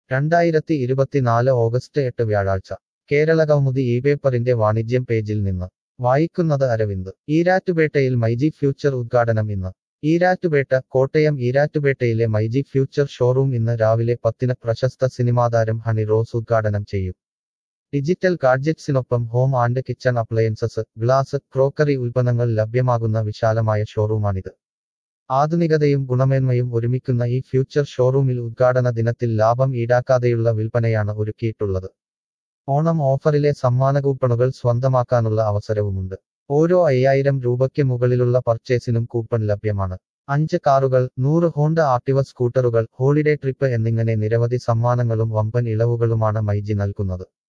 രണ്ടായിരത്തി ഇരുപത്തിനാല് ഓഗസ്റ്റ് എട്ട് വ്യാഴാഴ്ച കേരള കൗമുദി ഈ പേപ്പറിന്റെ വാണിജ്യം പേജിൽ നിന്ന് വായിക്കുന്നത് അരവിന്ദ് ഈരാറ്റുപേട്ടയിൽ മൈജി ഫ്യൂച്ചർ ഉദ്ഘാടനം ഇന്ന് ഈരാറ്റുപേട്ട കോട്ടയം ഈരാറ്റുപേട്ടയിലെ മൈജി ഫ്യൂച്ചർ ഷോറൂം ഇന്ന് രാവിലെ പത്തിന് പ്രശസ്ത സിനിമാതാരം ഹണി റോസ് ഉദ്ഘാടനം ചെയ്യും ഡിജിറ്റൽ ഗാഡ്ജറ്റ്സിനൊപ്പം home and kitchen appliances glass crockery ഉൽപ്പന്നങ്ങൾ ലഭ്യമാകുന്ന വിശാലമായ ഷോറൂമാണിത് ആധുനികതയും ഗുണമേന്മയും ഒരുമിക്കുന്ന ഈ ഫ്യൂച്ചർ ഷോറൂമിൽ ഉദ്ഘാടന ദിനത്തിൽ ലാഭം ഈടാക്കാതെയുള്ള വിൽപ്പനയാണ് ഒരുക്കിയിട്ടുള്ളത് ഓണം ഓഫറിലെ സമ്മാന കൂപ്പണുകൾ സ്വന്തമാക്കാനുള്ള അവസരവുമുണ്ട് ഓരോ അയ്യായിരം രൂപയ്ക്ക് മുകളിലുള്ള പർച്ചേസിനും കൂപ്പൺ ലഭ്യമാണ് അഞ്ച് കാറുകൾ നൂറ് ഹോണ്ട ആക്ടിവ സ്കൂട്ടറുകൾ ഹോളിഡേ ട്രിപ്പ് എന്നിങ്ങനെ നിരവധി സമ്മാനങ്ങളും വമ്പൻ ഇളവുകളുമാണ് മൈജി നൽകുന്നത്